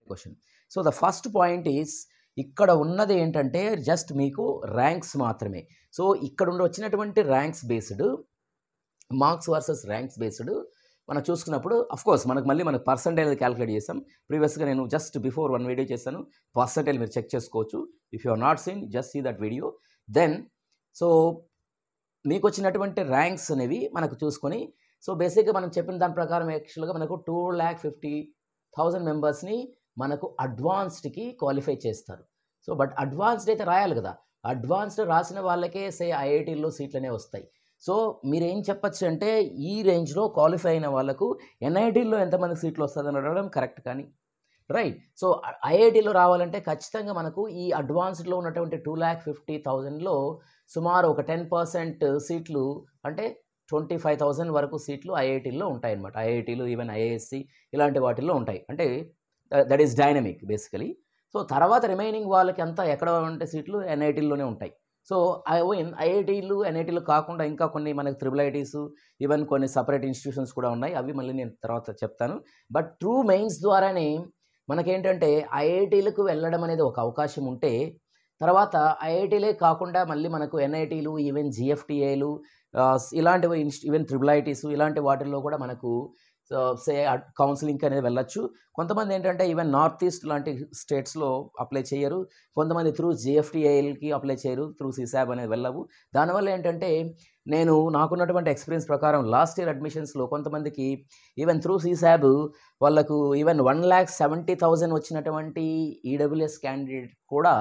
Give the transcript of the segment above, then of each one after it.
question so the first point is ఇక్కడ ఉన్నది ఏంటంటే జస్ట్ మీకు ర్యాంక్స్ మాత్రమే సో ఇక్కడ ఉండి వచ్చినటువంటి ranks based marks versus ranks based మనం చూసుకున్నప్పుడు అఫ్ కోర్స్ మనకు మళ్ళీ మనకు పర్సంటేజ్ క్యాలిక్యులేట్ చేసాం ప్రీవియస్గా నేను జస్ట్ బిఫోర్ వన్ వీడియో చేశాను పర్సంటేజ్ మీరు చెక్ చేసుకోవచ్చు if you are not seen just see that video then so మీకు వచ్చినటువంటి ర్యాంక్స్ అనేవి మనకు చూసుకొని సో బేసిక్గా మనం చెప్పిన దాని ప్రకారం యాక్చువల్గా మనకు టూ ల్యాక్ ఫిఫ్టీ థౌజండ్ మెంబర్స్ని మనకు అడ్వాన్స్డ్కి క్వాలిఫై చేస్తారు సో బట్ అడ్వాన్స్డ్ అయితే రాయాలి కదా అడ్వాన్స్డ్ రాసిన వాళ్ళకే సే ఐఐటీల్లో సీట్లనే వస్తాయి సో మీరు ఏం చెప్పచ్చు అంటే ఈ రేంజ్లో క్వాలిఫై అయిన వాళ్ళకు ఎన్ఐటీల్లో ఎంతమంది సీట్లు వస్తుందని అడగడం కరెక్ట్ కానీ రైట్ సో ఐఐటీలో రావాలంటే ఖచ్చితంగా మనకు ఈ అడ్వాన్స్డ్లో ఉన్నటువంటి టూ ల్యాక్ ఫిఫ్టీ థౌజండ్లో సుమారు ఒక టెన్ పర్సెంట్ సీట్లు అంటే ట్వంటీ ఫైవ్ థౌజండ్ వరకు సీట్లు ఐఐటీల్లో ఉంటాయి అన్నమాట ఐఐటీలు ఈవెన్ ఐఏఎస్సి ఇలాంటి వాటిల్లో ఉంటాయి అంటే that is dynamic basically so తర్వాత రిమైనింగ్ వాళ్ళకి అంతా ఎక్కడ ఉంటే సీట్లు ఎన్ఐటీల్లోనే ఉంటాయి సో ఐఐటీలు ఎన్ఐటీలు కాకుండా ఇంకా కొన్ని మనకి త్రిబుల్ ఐటీస్ ఈవెన్ కొన్ని సపరేట్ ఇన్స్టిట్యూషన్స్ కూడా ఉన్నాయి అవి మళ్ళీ నేను తర్వాత చెప్తాను బట్ ట్రూ మెయిన్స్ ద్వారానే మనకేంటంటే ఐఐటీలకు వెళ్ళడం అనేది ఒక అవకాశం ఉంటే తర్వాత ఐఐటీలే కాకుండా మళ్ళీ మనకు ఎన్ఐటీలు ఈవెన్ జిఎఫ్టిఏలు ఇలాంటివి ఇన్స్ట్ ఈవెన్ త్రిబుల్ ఐటీస్ ఇలాంటి వాటిల్లో కూడా మనకు సే కౌన్సిలింగ్ అనేది వెళ్ళొచ్చు కొంతమంది ఏంటంటే ఈవెన్ నార్త్ ఈస్ట్ లాంటి స్టేట్స్లో అప్లై చేయరు కొంతమంది త్రూ జిఎఫ్టిఐఎల్కి అప్లై చేయరు త్రూ సిసాబ్ అనేది వెళ్ళవు దానివల్ల ఏంటంటే నేను నాకున్నటువంటి ఎక్స్పీరియన్స్ ప్రకారం లాస్ట్ ఇయర్ అడ్మిషన్స్లో కొంతమందికి ఈవెన్ త్రూ సిసాబ్ వాళ్ళకు even one lakh seventy thousand వచ్చినటువంటి ఈడబ్ల్యూఎస్ క్యాండిడేట్ కూడా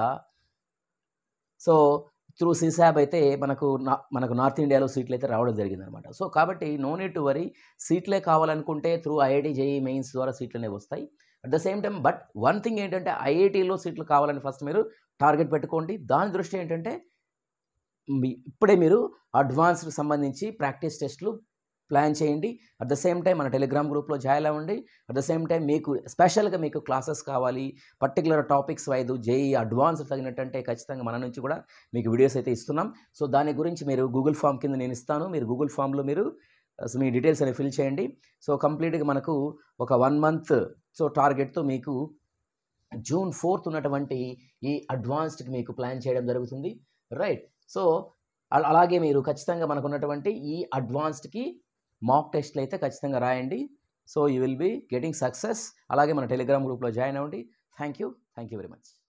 సో త్రూ సిసాబ్ అయితే మనకు నా మనకు నార్త్ ఇండియాలో సీట్లు అయితే రావడం జరిగిందనమాట సో కాబట్టి నో నీడ్ టు వరీ సీట్లే కావాలనుకుంటే త్రూ ఐఐటి జేఈ మెయిన్స్ ద్వారా సీట్లు అనేవి వస్తాయి at the same time but one thing ఏంటంటే ఐఐటీలో సీట్లు కావాలని ఫస్ట్ మీరు టార్గెట్ పెట్టుకోండి దాని దృష్టి ఏంటంటే మీ ఇప్పుడే మీరు అడ్వాన్స్డ్ సంబంధించి ప్రాక్టీస్ టెస్ట్లు ప్లాన్ చేయండి అట్ ద సేమ్ టైం మన టెలిగ్రామ్ గ్రూప్లో జాయిన్ అవ్వండి అట్ ద సేమ్ టైం మీకు స్పెషల్గా మీకు క్లాసెస్ కావాలి పర్టికులర్ టాపిక్స్ వైదు జేఈ అడ్వాన్స్ తగినట్టంటే ఖచ్చితంగా మన నుంచి కూడా మీకు వీడియోస్ అయితే ఇస్తున్నాం సో దాని గురించి మీరు గూగుల్ ఫామ్ కింద నేను ఇస్తాను మీరు గూగుల్ ఫామ్లో మీరు మీ డీటెయిల్స్ అనేవి ఫిల్ చేయండి సో కంప్లీట్గా మనకు ఒక వన్ మంత్ సో టార్గెట్తో మీకు జూన్ ఫోర్త్ ఉన్నటువంటి ఈ అడ్వాన్స్డ్కి మీకు ప్లాన్ చేయడం జరుగుతుంది రైట్ సో అలాగే మీరు ఖచ్చితంగా మనకు ఉన్నటువంటి ఈ అడ్వాన్స్డ్కి మాక్ టెస్ట్లు అయితే ఖచ్చితంగా రాయండి so you will be getting success అలాగే మన టెలిగ్రామ్ గ్రూప్లో జాయిన్ అవ్వండి thank you thank you very much